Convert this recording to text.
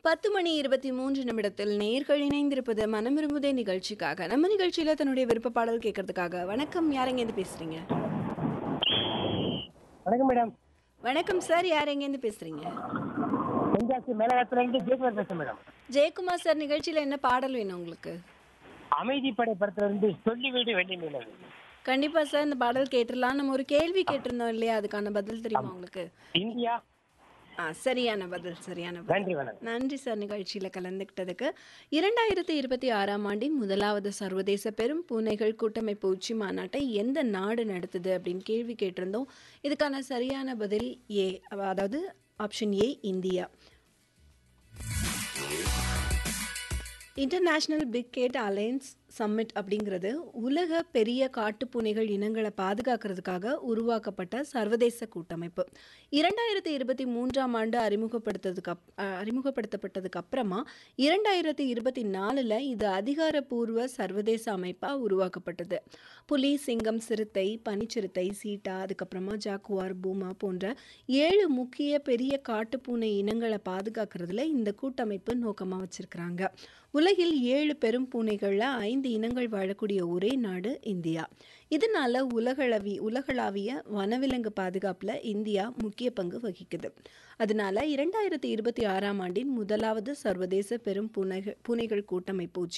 பத்து மணி இருபத்தி மூன்று நிமிடத்தில் நேர்கள் இணைந்திருப்பது மனம் விரும்புதே நிகழ்ச்சிக்காக நம்ம நிகழ்ச்சியில தன்னுடைய விருப்ப பாடல் கேட்கறதுக்காக வணக்கம் யாரெங்கேருந்து பேசுறீங்க வணக்கம் மேடம் வணக்கம் சார் யார் எங்கேருந்து பேசுறீங்க தென்காசி மேலகத்துல இருந்து ஜெயக்குமார் பேசுறேன் மேடம் ஜெயக்குமார் சார் நிகழ்ச்சியில என்ன பாடல் வேணும் உங்களுக்கு அமைதிப்படை படத்துல இருந்து சொல்லி வீடு வெள்ளி மீனது கண்டிப்பா சார் இந்த பாடல் கேட்டுடலாம் நம்ம ஒரு கேள்வி கேட்டிருந்தோம் இல்லையா அதுக்கான பதில் தெரியுமா உங்களுக்கு இந்தியா ஆ சரியான பதில் சரியான பதில் நன்றி வணக்கம் நன்றி சார் நிகழ்ச்சியில் கலந்துக்கிட்டதுக்கு இரண்டாயிரத்தி இருபத்தி ஆறாம் ஆண்டின் முதலாவது சர்வதேச பெரும் பூனைகள் கூட்டமைப்பு உச்சி மாநாட்டை எந்த நாடு நடத்துது அப்படின்னு கேள்வி கேட்டிருந்தோம் இதுக்கான சரியான பதில் ஏ அதாவது option A India international big cat alliance summit அப்படிங்கிறது உலக பெரிய காட்டுப்பூனைகள் இனங்களை பாதுகாக்கிறதுக்காக உருவாக்கப்பட்ட சர்வதேச கூட்டமைப்பு இரண்டாயிரத்தி இருபத்தி மூன்றாம் ஆண்டு அறிமுகப்படுத்ததுக்கு அப் அஹ், அறிமுகப்படுத்தப்பட்டதுக்கு அப்புறமா இரண்டாயிரத்தி இருபத்தி நாலில் இது அதிகாரப்பூர்வ சர்வதேச அமைப்பாக உருவாக்கப்பட்டது புலி சிங்கம் சிறுத்தை பனிச்சிறுத்தை சீட்டா அதுக்கப்புறமா ஜாக்குவார் பூமா போன்ற ஏழு முக்கிய பெரிய காட்டுப்பூனை இனங்களை பாதுகாக்கிறதுல இந்த கூட்டமைப்பு நோக்கமாக வச்சிருக்கிறாங்க உலகில் ஏழு பெரும் பூனைகளில் ஐந்து இனங்கள் வாழக்கூடிய ஒரே நாடு இந்தியா இதனால உலகளவி உலகளாவிய வனவிலங்கு பாதுகாப்பில் இந்தியா முக்கிய பங்கு வகிக்குது அதனால இரண்டாயிரத்தி இருபத்தி ஆறாம் ஆண்டின் முதலாவது சர்வதேச பெரும் பூனைகள் பூனைகள் கூட்டமைப்பு உச்சி